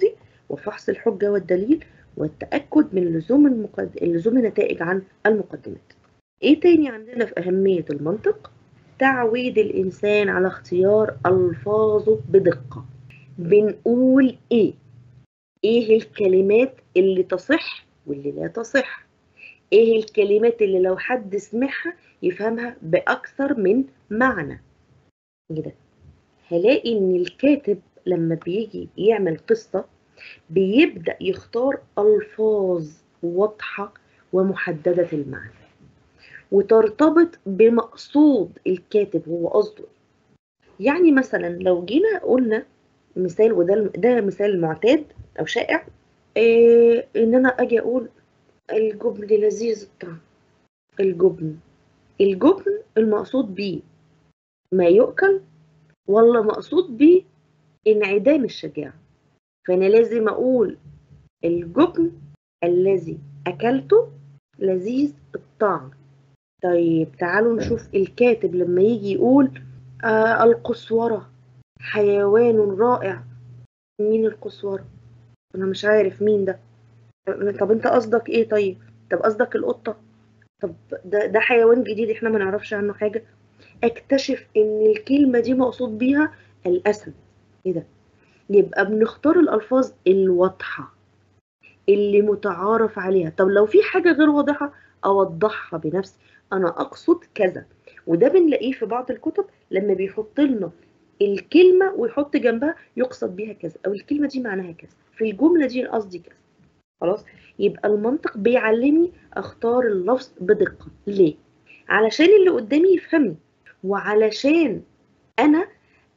وفحص الحجة والدليل والتأكد من لزوم المقد... لزوم النتائج عن المقدمات ايه تاني عندنا في أهمية المنطق تعويد الإنسان على اختيار ألفاظه بدقة بنقول ايه ايه الكلمات اللي تصح واللي لا تصح ايه الكلمات اللي لو حد سمعها يفهمها بأكثر من معنى كده هلاقي ان الكاتب لما بيجي يعمل قصة بيبدأ يختار ألفاظ واضحة ومحددة المعنى وترتبط بمقصود الكاتب هو قصده يعني مثلا لو جينا قلنا مثال وده ده مثال معتاد او شائع إيه ان انا اجي اقول الجبن لذيذ الطعم الجبن الجبن المقصود بيه ما يؤكل ولا مقصود بيه انعدام الشجاعة فأنا لازم أقول الجبن الذي أكلته لذيذ الطعم طيب تعالوا نشوف الكاتب لما يجي يقول آه القسورة حيوان رائع مين القسورة أنا مش عارف مين ده طب أنت قصدك إيه طيب طب قصدك القطة طب ده, ده حيوان جديد إحنا ما نعرفش عنه حاجة اكتشف ان الكلمة دي مقصود بيها الاسد ايه ده يبقى بنختار الالفاظ الواضحة اللي متعارف عليها طب لو في حاجة غير واضحة اوضحها بنفسي انا اقصد كذا وده بنلاقيه في بعض الكتب لما بيحط لنا الكلمة ويحط جنبها يقصد بيها كذا او الكلمة دي معناها كذا في الجملة دي قصدي كذا خلاص يبقى المنطق بيعلمني اختار اللفظ بدقة ليه علشان اللي قدامي يفهمني وعلشان انا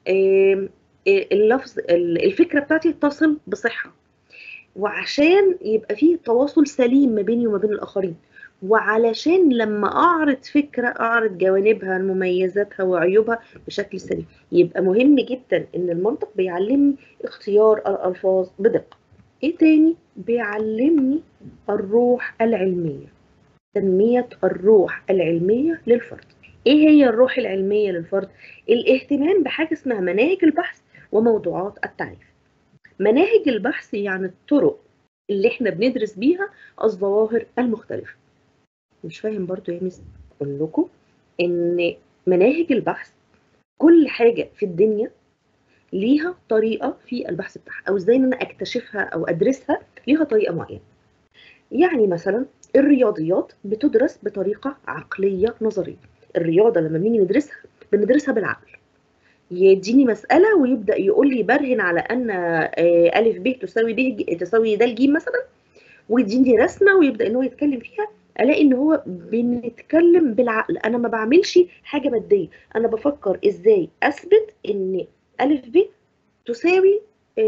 اللفظ الفكره بتاعتي تصل بصحه وعشان يبقى فيه تواصل سليم ما بيني وما بين الاخرين وعلشان لما اعرض فكره اعرض جوانبها مميزاتها وعيوبها بشكل سليم يبقى مهم جدا ان المنطق بيعلمني اختيار الالفاظ بدقه ايه تاني بيعلمني الروح العلميه تنميه الروح العلميه للفرد ايه هي الروح العلمية للفرد؟ الاهتمام بحاجة اسمها مناهج البحث وموضوعات التعريف مناهج البحث يعني الطرق اللي احنا بندرس بيها الظواهر المختلفة مش فاهم برضو يا مس اقول لكم ان مناهج البحث كل حاجة في الدنيا ليها طريقة في البحث بتاعها او ازاي ان انا اكتشفها او ادرسها ليها طريقة معينة يعني مثلا الرياضيات بتدرس بطريقة عقلية نظرية الرياضة لما بنيجي ندرسها بندرسها بالعقل يديني مسألة ويبدأ يقول لي برهن على أن ألف ب تساوي ب تساوي د ج مثلا ويديني رسمة ويبدأ إن هو يتكلم فيها ألاقي إن هو بنتكلم بالعقل أنا ما بعملش حاجة مادية أنا بفكر إزاي أثبت إن ألف ب تساوي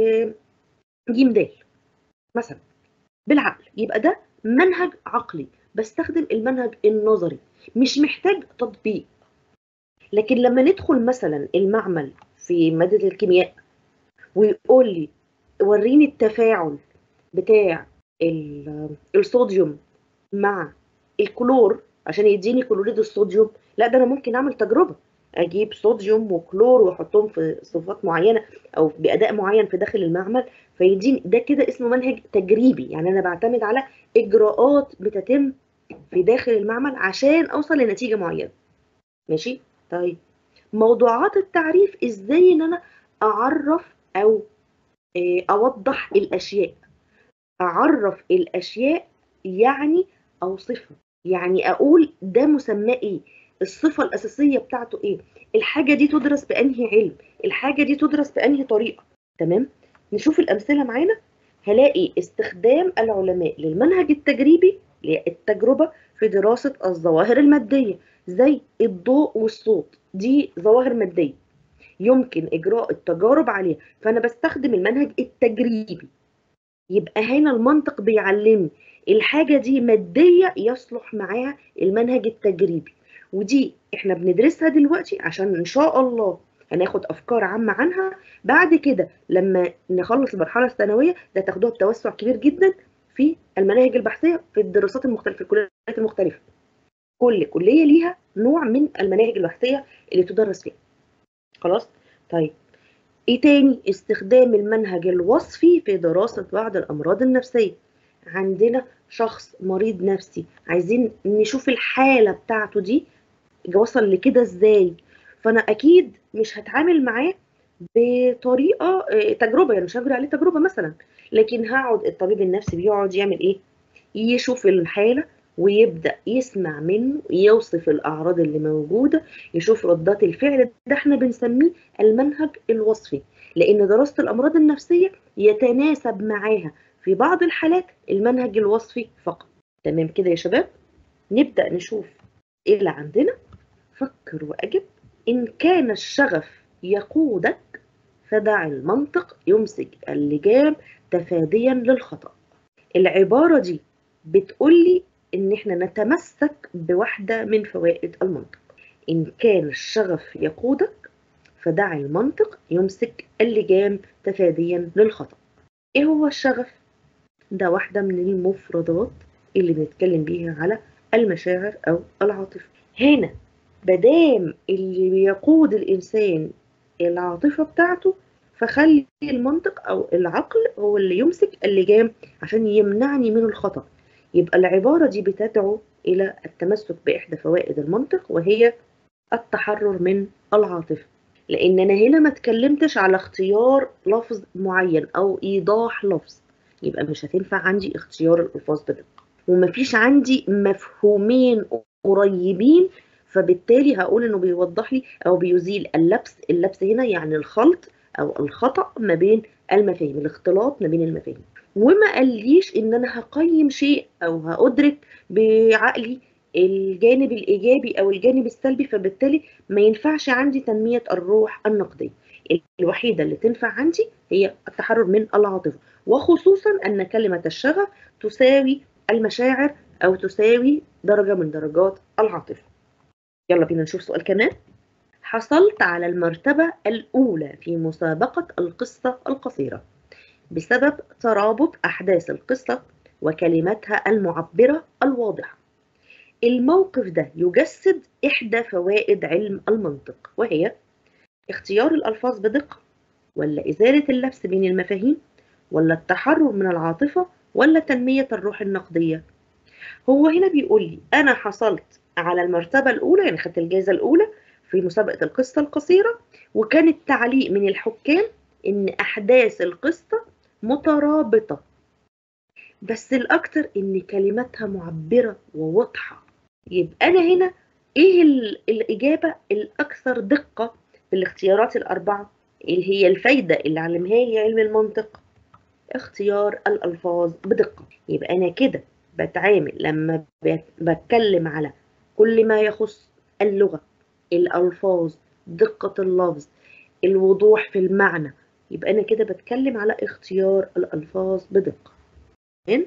ج د مثلا بالعقل يبقى ده منهج عقلي بستخدم المنهج النظري مش محتاج تطبيق لكن لما ندخل مثلا المعمل في مادة الكيمياء ويقول لي وريني التفاعل بتاع الصوديوم مع الكلور عشان يديني كلوريد الصوديوم لا ده انا ممكن اعمل تجربه اجيب صوديوم وكلور واحطهم في صفات معينه او باداء معين في داخل المعمل فيديني ده كده اسمه منهج تجريبي يعني انا بعتمد على اجراءات بتتم في داخل المعمل عشان اوصل لنتيجه معينه ماشي طيب موضوعات التعريف ازاي ان انا اعرف او اوضح الاشياء اعرف الاشياء يعني اوصفها يعني اقول ده مسماه ايه الصفه الاساسيه بتاعته ايه الحاجه دي تدرس بانهي علم الحاجه دي تدرس بانهي طريقه تمام نشوف الامثله معانا هلاقي استخدام العلماء للمنهج التجريبي التجربه في دراسه الظواهر الماديه زي الضوء والصوت دي ظواهر ماديه يمكن اجراء التجارب عليها فانا بستخدم المنهج التجريبي يبقى هنا المنطق بيعلمني الحاجه دي ماديه يصلح معاها المنهج التجريبي ودي احنا بندرسها دلوقتي عشان ان شاء الله هناخد افكار عامه عنها بعد كده لما نخلص المرحله الثانويه ده تاخدوها بتوسع كبير جدا في المناهج البحثيه في الدراسات المختلفه في الكليات المختلفه كل كليه ليها نوع من المناهج البحثيه اللي تدرس فيها خلاص طيب ايه تاني استخدام المنهج الوصفي في دراسة بعض الأمراض النفسية عندنا شخص مريض نفسي عايزين نشوف الحالة بتاعته دي وصل لكده ازاي فأنا أكيد مش هتعامل معاه بطريقة تجربة يعني مش هجري عليه تجربة مثلا لكن هقعد الطبيب النفسي بيقعد يعمل ايه يشوف الحالة ويبدأ يسمع منه يوصف الأعراض اللي موجودة يشوف ردات الفعل ده احنا بنسميه المنهج الوصفي لأن دراسة الأمراض النفسية يتناسب معاها في بعض الحالات المنهج الوصفي فقط تمام كده يا شباب نبدأ نشوف ايه اللي عندنا فكر وأجب إن كان الشغف يقودك فدع المنطق يمسك اللجام تفاديا للخطأ العبارة دي بتقولي إن إحنا نتمسك بواحدة من فوائد المنطق إن كان الشغف يقودك فدع المنطق يمسك اللجام تفاديا للخطأ إيه هو الشغف؟ ده واحدة من المفردات اللي بنتكلم بيها على المشاعر أو العاطفة هنا بدام اللي بيقود الإنسان العاطفة بتاعته فخلي المنطق أو العقل هو اللي يمسك اللجام عشان يمنعني من الخطأ يبقى العبارة دي بتدعو إلى التمسك بإحدى فوائد المنطق وهي التحرر من العاطفة لأن أنا هنا ما اتكلمتش على اختيار لفظ معين أو إيضاح لفظ يبقى مش هتنفع عندي اختيار الألفاظ بدقة ومفيش عندي مفهومين قريبين فبالتالي هقول انه بيوضح لي او بيزيل اللبس اللبس هنا يعني الخلط او الخطأ ما بين المفاهيم الاختلاط ما بين المفاهيم وما قاليش ان انا هقيم شيء او هأدرك بعقلي الجانب الايجابي او الجانب السلبي فبالتالي ما ينفعش عندي تنمية الروح النقدية الوحيدة اللي تنفع عندي هي التحرر من العاطفة وخصوصا ان كلمة الشغف تساوي المشاعر او تساوي درجة من درجات العاطفة يلا بينا نشوف سؤال كمان حصلت على المرتبة الأولى في مسابقة القصة القصيرة بسبب ترابط أحداث القصة وكلماتها المعبرة الواضحة الموقف ده يجسد إحدى فوائد علم المنطق وهي اختيار الألفاظ بدقة ولا إزالة اللبس بين المفاهيم ولا التحرر من العاطفة ولا تنمية الروح النقدية هو هنا بيقول لي أنا حصلت على المرتبة الأولى يعني خدت الجائزة الأولى في مسابقة القصة القصيرة وكان التعليق من الحكام إن أحداث القصة مترابطة بس الأكتر إن كلماتها معبرة وواضحة يبقى أنا هنا إيه الإجابة الأكثر دقة في الاختيارات الأربعة اللي هي الفايدة اللي علمها لي علم المنطق اختيار الألفاظ بدقة يبقى أنا كده بتعامل لما بتكلم على كل ما يخص اللغة الألفاظ دقة اللفظ الوضوح في المعنى يبقى أنا كده بتكلم على اختيار الألفاظ بدقة من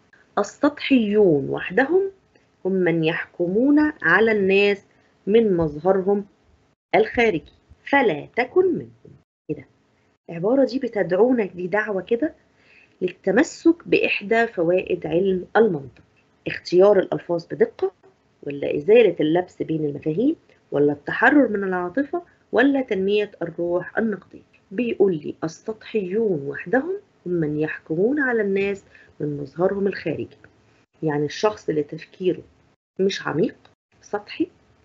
السطحيون وحدهم هم من يحكمون على الناس من مظهرهم الخارجي فلا تكن منهم كده العبارة دي بتدعونا دي دعوة كده للتمسك بإحدى فوائد علم المنطق اختيار الألفاظ بدقة ولا إزالة اللبس بين المفاهيم ولا التحرر من العاطفة ولا تنمية الروح النقدية بيقول لي السطحيون وحدهم هم من يحكمون على الناس من مظهرهم الخارجي يعني الشخص اللي تفكيره مش عميق سطحي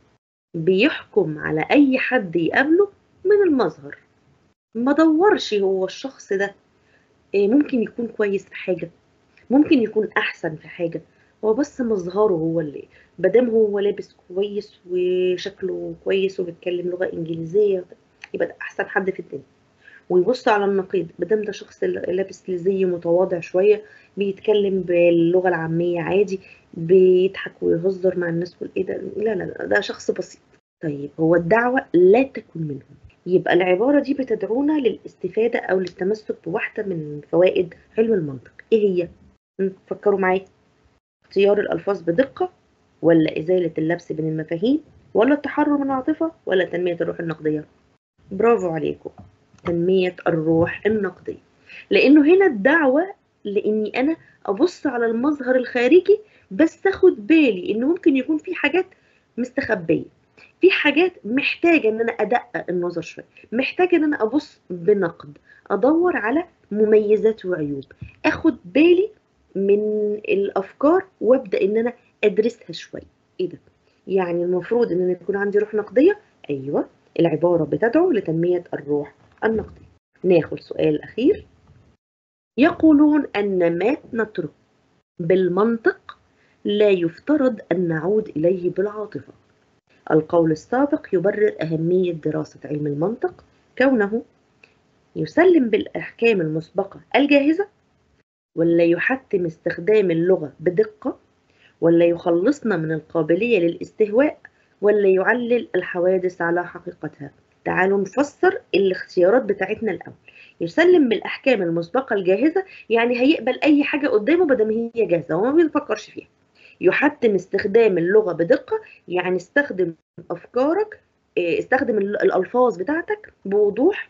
بيحكم على أي حد يقابله من المظهر ما دورش هو الشخص ده ممكن يكون كويس في حاجة ممكن يكون أحسن في حاجة هو بس مظهره هو اللي مادام هو لابس كويس وشكله كويس وبيتكلم لغة إنجليزية يبقى ده أحسن حد في الدنيا ويبص على النقيض مادام ده شخص لابس زي متواضع شوية بيتكلم باللغة العامية عادي بيضحك ويهزر مع الناس وايه ده لا لا لا ده شخص بسيط طيب هو الدعوة لا تكن منهم يبقى العبارة دي بتدعونا للاستفادة أو للتمسك بواحدة من فوائد علم المنطق إيه هي؟ فكروا معايا اختيار الألفاظ بدقة ولا إزالة اللبس بين المفاهيم ولا التحرر من العاطفة ولا تنمية الروح النقدية برافو عليكم تنمية الروح النقدية لأنه هنا الدعوة لأني أنا أبص على المظهر الخارجي بس أخد بالي إنه ممكن يكون في حاجات مستخبية في حاجات محتاجه ان انا ادقق النظر شويه محتاجه ان انا ابص بنقد ادور على مميزات وعيوب اخد بالي من الافكار وابدا ان انا ادرسها شويه ايه ده يعني المفروض ان يكون عندي روح نقديه ايوه العباره بتدعو لتنميه الروح النقديه ناخد سؤال اخير يقولون ان ما نترك بالمنطق لا يفترض ان نعود اليه بالعاطفه القول السابق يبرر اهميه دراسه علم المنطق كونه يسلم بالاحكام المسبقه الجاهزه ولا يحتم استخدام اللغه بدقه ولا يخلصنا من القابليه للاستهواء ولا يعلل الحوادث على حقيقتها تعالوا نفسر الاختيارات بتاعتنا الاول يسلم بالاحكام المسبقه الجاهزه يعني هيقبل اي حاجه قدامه بدل هي جاهزه وما بيفكرش فيها يحتم استخدام اللغه بدقه يعني استخدم افكارك استخدم الالفاظ بتاعتك بوضوح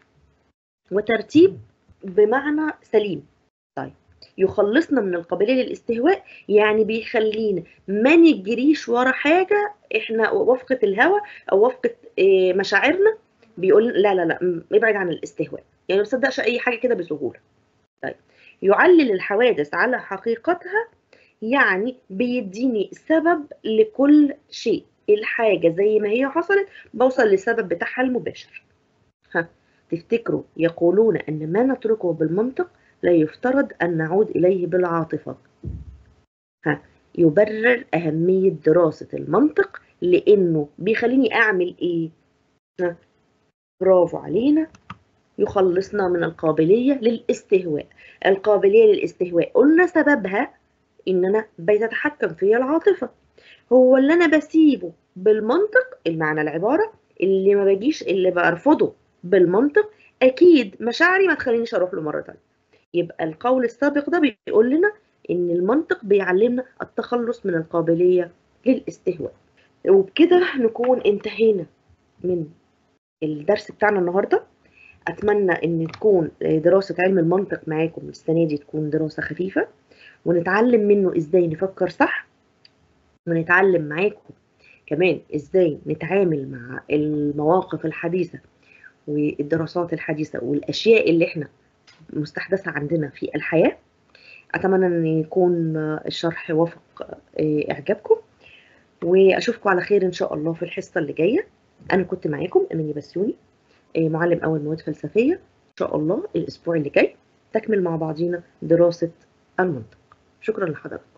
وترتيب بمعنى سليم طيب يخلصنا من القابليه للاستهواء يعني بيخلينا ما نجريش ورا حاجه احنا وفقه الهوى او وفقه مشاعرنا بيقول لا لا لا ابعد عن الاستهواء يعني ما تصدقش اي حاجه كده بسهوله طيب يعلل الحوادث على حقيقتها يعني بيديني سبب لكل شيء الحاجه زي ما هي حصلت بوصل للسبب بتاعها المباشر ها تفتكروا يقولون ان ما نتركه بالمنطق لا يفترض ان نعود اليه بالعاطفه ها يبرر اهميه دراسه المنطق لانه بيخليني اعمل ايه ها برافو علينا يخلصنا من القابلية للاستهواء القابلية للاستهواء قلنا سببها إن أنا بيتتحكم فيا العاطفة هو اللي أنا بسيبه بالمنطق المعنى العبارة اللي ما بجيش اللي برفضه بالمنطق أكيد مشاعري ما تخلينيش أروح له مرة تانية يبقى القول السابق ده بيقول لنا إن المنطق بيعلمنا التخلص من القابلية للاستهواء وبكده نكون انتهينا من الدرس بتاعنا النهارده اتمنى ان تكون دراسه علم المنطق معاكم السنه دي تكون دراسه خفيفه ونتعلم منه ازاي نفكر صح ونتعلم معاكم كمان ازاي نتعامل مع المواقف الحديثه والدراسات الحديثه والاشياء اللي احنا مستحدثه عندنا في الحياه اتمنى ان يكون الشرح وفق اعجابكم واشوفكم على خير ان شاء الله في الحصه اللي جايه انا كنت معاكم اماني بسيوني معلم اول مواد فلسفيه ان شاء الله الاسبوع اللي جاي تكمل مع بعضينا دراسه المنطق شكرا لحضرتك